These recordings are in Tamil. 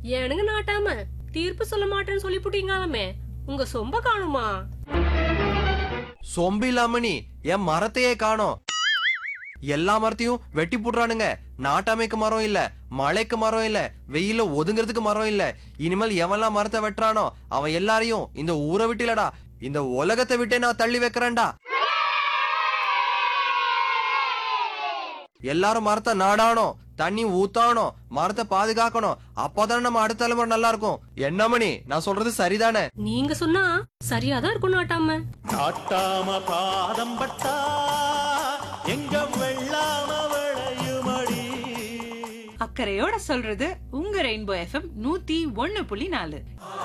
ஏனுங்க நாட்டாம தீர்ப்பு சொல்ல மாட்டேன்னு சொல்லிப்புட்டீங்களாமே உங்க சொம்ப காணுமா சொம்பு இல்லாம நீ என் மரத்தையே காணோம் எல்லா மரத்தையும் வெட்டி போடுறானுங்க நாட்டாமைக்கு மரம் இல்ல மழைக்கு மரம் இல்ல வெயில ஒதுங்கிறதுக்கு மரம் இல்ல இனிமேல் எவன்லாம் மரத்தை வெட்டுறானோ அவன் எல்லாரையும் இந்த ஊரை விட்டு இல்லடா இந்த உலகத்தை விட்டே நான் தள்ளி வைக்கிறேன்டா எல்லாரும் மரத்தை நாடாணும் தண்ணி ஊத்தாணும் மரத்தை பாதுகாக்கணும் அப்போதானே நம்ம அடுத்த தலைமுறை நல்லா இருக்கும் என்ன மணி நான் சொல்றது சரிதானே நீங்க சொன்னா சரியாதான் இருக்கும் நாட்டாம காட்டாம பாதம் பட்டா எங்க வெள்ளாம விளையுமடி அக்கறையோட சொல்றது உங்க ரெயின்போ எஃப்எம் நூத்தி ஒண்ணு புள்ளி நாலு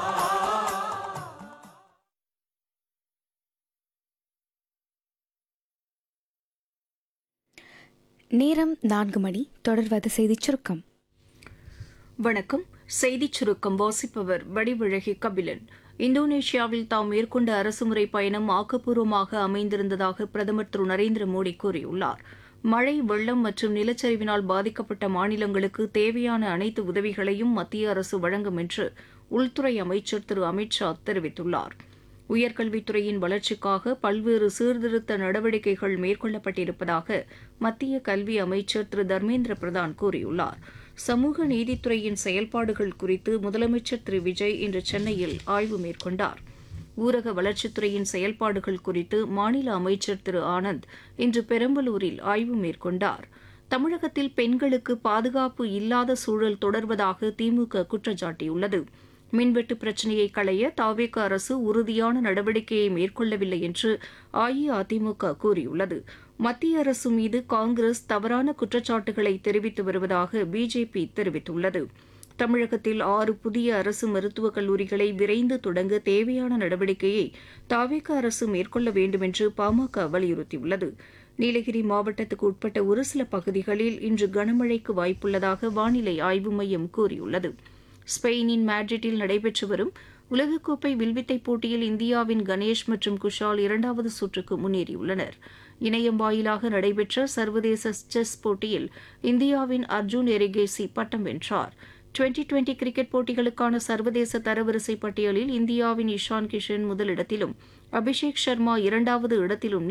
நேரம் நான்கு மணி தொடர்வது செய்திச் சுருக்கம் வணக்கம் செய்திச் சுருக்கம் வாசிப்பவர் வடிவழகி கபிலன் இந்தோனேஷியாவில் தாம் மேற்கொண்ட அரசுமுறை பயணம் ஆக்கப்பூர்வமாக அமைந்திருந்ததாக பிரதமர் திரு நரேந்திர மோடி கூறியுள்ளார் மழை வெள்ளம் மற்றும் நிலச்சரிவினால் பாதிக்கப்பட்ட மாநிலங்களுக்கு தேவையான அனைத்து உதவிகளையும் மத்திய அரசு வழங்கும் என்று உள்துறை அமைச்சர் திரு அமித் ஷா தெரிவித்துள்ளார் உயர்கல்வித்துறையின் வளர்ச்சிக்காக பல்வேறு சீர்திருத்த நடவடிக்கைகள் மேற்கொள்ளப்பட்டிருப்பதாக மத்திய கல்வி அமைச்சர் திரு தர்மேந்திர பிரதான் கூறியுள்ளார் சமூக நீதித்துறையின் செயல்பாடுகள் குறித்து முதலமைச்சர் திரு விஜய் இன்று சென்னையில் ஆய்வு மேற்கொண்டார் ஊரக வளர்ச்சித்துறையின் செயல்பாடுகள் குறித்து மாநில அமைச்சர் திரு ஆனந்த் இன்று பெரம்பலூரில் ஆய்வு மேற்கொண்டார் தமிழகத்தில் பெண்களுக்கு பாதுகாப்பு இல்லாத சூழல் தொடர்வதாக திமுக குற்றம் சாட்டியுள்ளது மின்வெட்டு பிரச்சினையை களைய தாவேக அரசு உறுதியான நடவடிக்கையை மேற்கொள்ளவில்லை என்று அஇஅதிமுக கூறியுள்ளது மத்திய அரசு மீது காங்கிரஸ் தவறான குற்றச்சாட்டுகளை தெரிவித்து வருவதாக பிஜேபி தெரிவித்துள்ளது தமிழகத்தில் ஆறு புதிய அரசு மருத்துவக் கல்லூரிகளை விரைந்து தொடங்க தேவையான நடவடிக்கையை தாவேக அரசு மேற்கொள்ள வேண்டும் என்று பாமக வலியுறுத்தியுள்ளது நீலகிரி மாவட்டத்துக்கு உட்பட்ட ஒரு சில பகுதிகளில் இன்று கனமழைக்கு வாய்ப்புள்ளதாக வானிலை ஆய்வு மையம் கூறியுள்ளது ஸ்பெயினின் மேட்ரிட்டில் நடைபெற்று வரும் உலகக்கோப்பை வில்வித்தை போட்டியில் இந்தியாவின் கணேஷ் மற்றும் குஷால் இரண்டாவது சுற்றுக்கு முன்னேறியுள்ளனர் இணையம் வாயிலாக நடைபெற்ற சர்வதேச செஸ் போட்டியில் இந்தியாவின் அர்ஜுன் எரிகேசி பட்டம் வென்றார் டுவெண்டி டுவெண்டி கிரிக்கெட் போட்டிகளுக்கான சர்வதேச தரவரிசை பட்டியலில் இந்தியாவின் இஷான் கிஷன் முதலிடத்திலும் அபிஷேக் சர்மா இரண்டாவது இடத்திலும்